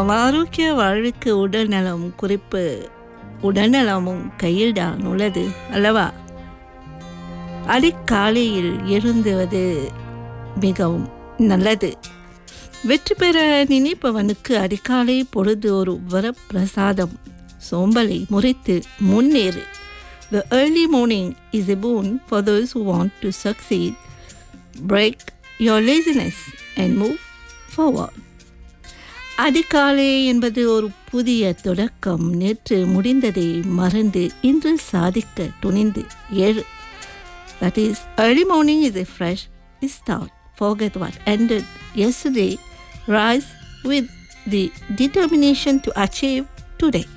ஆம், ஆரோக்கிய வாழ்வுக்கு உடல்நலம் குறிப்பு உடல்நலமும் கையில்தான் உள்ளது அல்லவா அதிகாலையில் எழுந்துவது மிகவும் நல்லது வெற்றி பெற நினைப்பவனுக்கு அதிகாலை பொழுது ஒரு வரப்பிரசாதம் சோம்பலை முறித்து முன்னேறு The early morning is a boon for those who want to succeed. Break your laziness and move forward. அதிகாலை என்பது ஒரு புதிய தொடக்கம் நேற்று முடிந்ததை மறந்து இன்று சாதிக்க துணிந்து ஏழு That is, early morning is a fresh start. Forget what ended yesterday. Rise with the determination to achieve today.